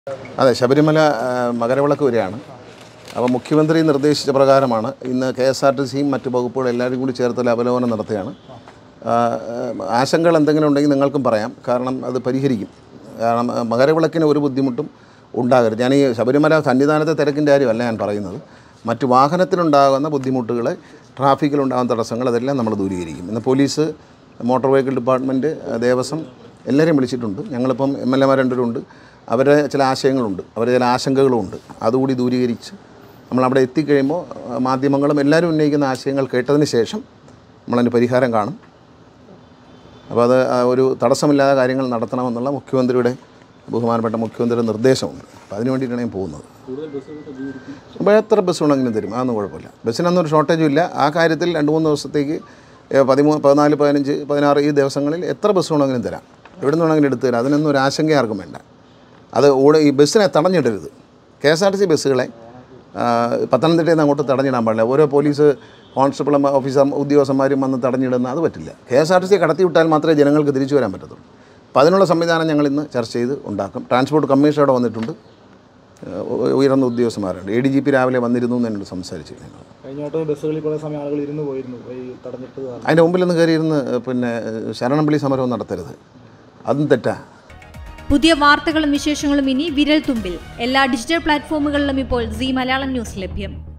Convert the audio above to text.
അതെ ശബരിമല ആ, മകരവിളക്ക് വരികയാണ് അപ്പോൾ മുഖ്യമന്ത്രി നിർദ്ദേശിച്ച പ്രകാരമാണ് ഇന്ന് കെ എസ് ആർ ടി സിയും മറ്റ് വകുപ്പുകളും എല്ലാവരും കൂടി ചേർത്തുള്ള അവലോകനം നടത്തുകയാണ് ആ, ആശങ്കകൾ എന്തെങ്കിലും ഉണ്ടെങ്കിൽ നിങ്ങൾക്കും പറയാം കാരണം അത് പരിഹരിക്കും കാരണം ആ, മകരവിളക്കിന് ഒരു ബുദ്ധിമുട്ടും ഉണ്ടാകരുത് ഞാൻ ഈ ശബരിമല സന്നിധാനത്തെ തിരക്കിൻ്റെ കാര്യമല്ല ഞാൻ പറയുന്നത് മറ്റ് വാഹനത്തിനുണ്ടാകുന്ന ബുദ്ധിമുട്ടുകൾ ട്രാഫിക്കിലുണ്ടാകുന്ന തടസ്സങ്ങൾ അതെല്ലാം നമ്മൾ ദൂരീകരിക്കും ഇന്ന് police motor vehicle department Devaswom എല്ലാവരെയും വിളിച്ചിട്ടുണ്ട് ഞങ്ങളിപ്പം എം എൽ എമാർ രണ്ടുപേരുണ്ട് അവരുടെ ചില ആശയങ്ങളുണ്ട് അവരുടെ ചില ആശങ്കകളുമുണ്ട് അതുകൂടി ദൂരീകരിച്ച് നമ്മളവിടെ എത്തിക്കഴിയുമ്പോൾ ആ, മാധ്യമങ്ങളും എല്ലാവരും ഉന്നയിക്കുന്ന ആശയങ്ങൾ കേട്ടതിന് ശേഷം നമ്മളതിന് പരിഹാരം കാണും അപ്പോൾ അത് ആ, ഒരു തടസ്സമില്ലാതെ കാര്യങ്ങൾ നടത്തണമെന്നുള്ള മുഖ്യമന്ത്രിയുടെ ബഹുമാനപ്പെട്ട മുഖ്യമന്ത്രിയുടെ നിർദ്ദേശമുണ്ട് അപ്പോൾ അതിന് വേണ്ടിയിട്ടാണ് ഞാൻ പോകുന്നത് അപ്പോൾ എത്ര ബസ് വേണമെങ്കിലും തരും അതൊന്നും കുഴപ്പമില്ല ബസ്സിനൊന്നും ഒരു ഷോർട്ടേജും ഇല്ല ആ കാര്യത്തിൽ രണ്ട് മൂന്ന് ദിവസത്തേക്ക് ഏ, പതിമൂന്ന് പതിനാല് പതിനഞ്ച് പതിനാറ് ഈ ദിവസങ്ങളിൽ എത്ര ബസ് വേണമെങ്കിലും തരാം എവിടെ നിന്ന് വേണമെങ്കിലും എടുത്തു തരാം അതിനൊന്നും ഒരു ആശങ്ക ആർക്കും വേണ്ട അത് ഓടെ ഈ ബസ്സിനെ തടഞ്ഞിടരുത് K S R T C ബസ്സുകളെ ആ, പത്തനംതിട്ടയിൽ നിന്ന് അങ്ങോട്ട് തടഞ്ഞിടാൻ പാടില്ല ഓരോ പോലീസ് കോൺസ്റ്റബിൾ ഓഫീസർ ഉദ്യോഗസ്ഥന്മാരും വന്ന് തടഞ്ഞിടുന്ന അത് പറ്റില്ല K S R T C കടത്തി വിട്ടാൽ മാത്രമേ ജനങ്ങൾക്ക് തിരിച്ചു വരാൻ പറ്റത്തുള്ളൂ അപ്പോൾ അതിനുള്ള സംവിധാനം ഞങ്ങൾ ഇന്ന് ചർച്ച ചെയ്ത് ഉണ്ടാക്കും ട്രാൻസ്പോർട്ട് കമ്മീഷൻ അവിടെ വന്നിട്ടുണ്ട് ഏഹ് ഉ- ഉയർന്ന ഉദ്യോഗസ്ഥന്മാരുണ്ട് എ ഡി ജി പി രാവിലെ വന്നിരുന്നു എന്ന് എന്നോട് സംസാരിച്ചിരുന്നു കഴിഞ്ഞ വട്ടം ബസ്സുകളിൽ കുറേ സമയം ആളുകൾ ഇരുന്ന് പോയിരുന്നു ഈ തടഞ്ഞിട്ട് കാരണം അതിൻ്റെ മുമ്പിൽ നിന്ന് കയറിയിരുന്ന് പിന്നെ ശരണം വിളി സമരവും നടത്തരുത് അതും തെറ്റാ പുതിയ വാർത്തകളും വിശേഷങ്ങളും ഇനി വിരൽ തുമ്പിൽ എല്ലാ ഡിജിറ്റൽ പ്ലാറ്റ്ഫോമുകളിലും ഇപ്പോൾ സി മലയാളം ന്യൂസ് ലഭ്യം